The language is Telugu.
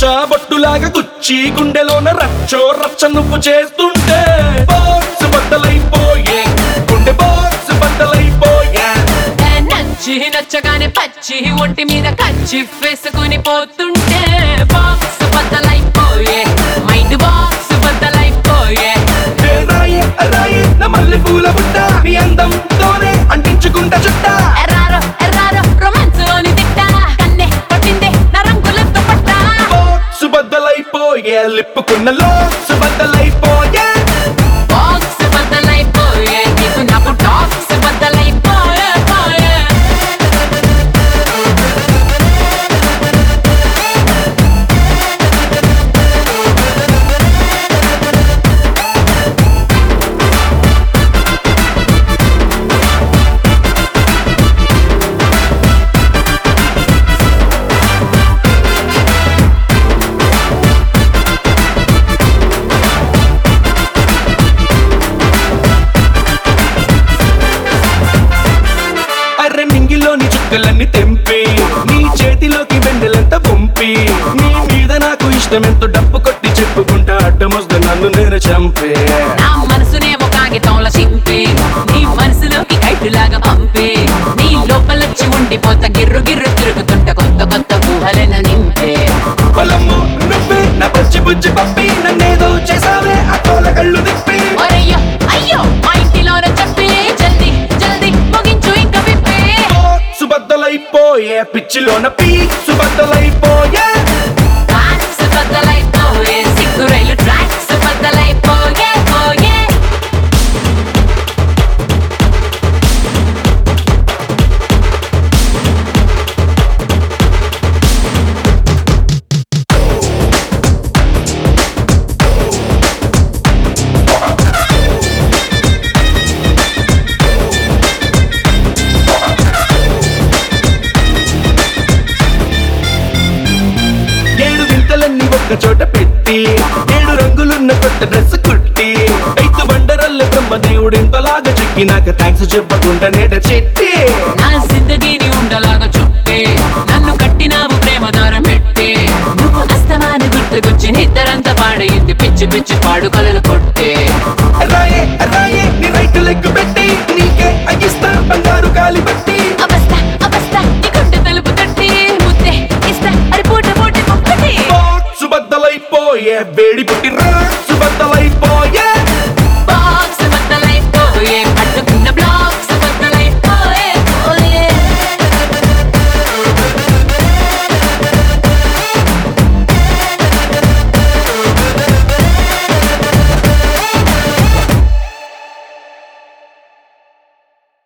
పచ్చ బొట్టులాగా గుచ్చి గుండెలోన రచ్చో రచ్చ నువ్వు చేస్తుంటే బాక్స్ బద్దలైపోయే గుండె బాక్స్ బద్దలైపోయే ఏ నచ్చి నచ్చగానే పచ్చి ఒంటి మీద కచ్చి వేసుకుని పోతుంటే బాక్స్ బద్దలైపోయే మైండ్ బాక్స్ బద్దలైపోయే ఏ రాయే రాయే నా మల్లె పూల బుట్ట నీ అందంతోనే అంటించుకుంటా చుట్టా ఎర్రారో ఎర్రారో రొమాన్స్ లోని తిట్ట కన్నే కొట్టిందే నా రంగులతో పట్ట బాక్స్ బద్దలైపోయే లిప్పుకున్న లోక్స్ బద్దలైపోయే బాక్స్ బద్దలైపోయే నీకు నాకు టాక్స్ బద్దలైపోయే పోయే అర్రె నింగిలోని చుక్కలన్నీ తెంపి నీ చేతిలోకి వెండెలంత పంపి నీ మీద నాకు ఇష్టమెంతో డప్పు కొట్టి చెప్పుకుంటా అడ్డమొస్తే నన్ను నేను చంపే నా మనసునేమో కాగితంలో చింపి నీ మనసులోకి కైటులాగా పంపి నీ లోపలొచ్చి ఉండిపోత గిర్రు గిర్రు తిరుగుతుంట కొత్త కొత్త ఊహలను నింపే పొలము నువ్వే నా పచ్చి బుజ్జి పప్పి నన్నేదో చేసావే అట్టోల కళ్ళు తిప్పి ఒరయ్యో అయ్యో మా ఇంటిలోన చెప్పి జల్దీ జల్దీ ముగించు ఇంక విప్పి సుబద్దలైపోయే పిచ్చిలోన పీ సుబద్దలైపోయే ట్రాక్స్ బద్దలైపోయే సిగ్గు రైలు ట్రాక్స్ బద్దలైపోయే పోయే ఏడు వింతలన్నీ ఒక్క చోట పెట్టి ఏడు రంగులున్న కొత్త డ్రెస్ కుట్టి ఐదు బండరల్ల బ్రహ్మదేవుడు ఇంతలాగా చెక్కినాక థ్యాంక్స్ చెప్పకుండా నేట చెట్టి నా జిందగీని ఉండలాగా చుట్టే నన్ను కట్టినావు ప్రేమ దారం పెట్టి నువ్వు అస్తమాన గుర్తుకొచ్చి నిద్దరంతా పాడయింది పిచ్చి పిచ్చి పాడు కలలు కొట్టే రాయే రాయే నీ రైట్ లెగ్ పెట్టి నీకే అగిస్తా బంగారు గాలి పట్టి అవస్థ అవస్థ నీ గుండె తలుపు తట్టి ముద్దే ఇస్తా అరి పూట పూట ముక్కటి సుబద్దలైపోయే వేడి పుట్టి